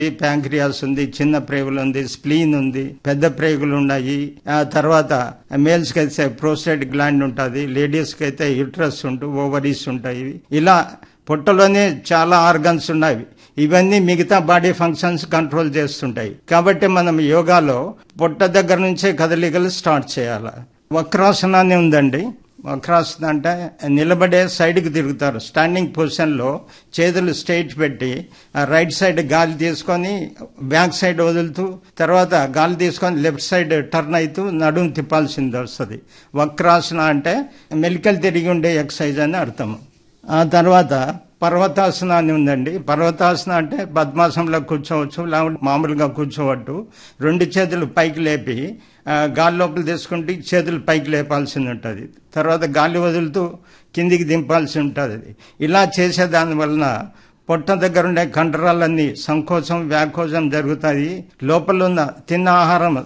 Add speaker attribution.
Speaker 1: pancreas ఉంది చిన్న ప్రేగులు ఉంది స్ప్లీన్ ఉంది పెద్ద ప్రేగులు ఉన్నాయి ఆ తర్వాత మేల్స్ కి అయితే ప్రోస్టేట్ గ్లాండ్ ఉంటుంది లేడీస్ కి అయితే యూట్రస్ ఉంటుంది ఓవరీస్ ఉంటాయి ఇలా పొట్టలోనే చాలా ఆర్గన్స్ ఉన్నాయి ఇవన్నీ మిగతా బాడీ ఫంక్షన్స్ కంట్రోల్ చేస్తుంటాయి కాబట్టి మనం యోగాలో పొట్ట దగ్గర నుంచే కదలికలు స్టార్ట్ చేయాలి వక్రాసనాన్ని ఉందండి వక్రాసన అంటే నిలబడే సైడ్కి తిరుగుతారు స్టాండింగ్ పొజిషన్లో చేతులు స్ట్రైట్ పెట్టి ఆ రైట్ సైడ్ గాలి తీసుకొని బ్యాక్ సైడ్ వదులుతూ తర్వాత గాలి తీసుకొని లెఫ్ట్ సైడ్ టర్న్ అవుతూ నడుము తిప్పాల్సింది వస్తుంది వక్రాసన అంటే మెలికలు తిరిగి ఉండే ఎక్సర్సైజ్ అని అర్థం ఆ తర్వాత పర్వతాసన అని ఉందండి పర్వతాసన అంటే పద్మాసనంలో కూర్చోవచ్చు లేకుంటే మామూలుగా కూర్చోవట్టు రెండు చేతులు పైకి లేపి ఆ, గాలి లోపల తీసుకుంటే చేతులు పైకి లేపాల్సి ఉంటుంది తర్వాత గాలి వదులుతూ కిందికి దింపాల్సి ఉంటుంది ఇలా చేసేదాని వలన పొట్ట దగ్గర ఉండే కండరాలన్నీ సంకోచం వ్యాకోచం జరుగుతాయి లోపల ఉన్న తిన్న ఆహారం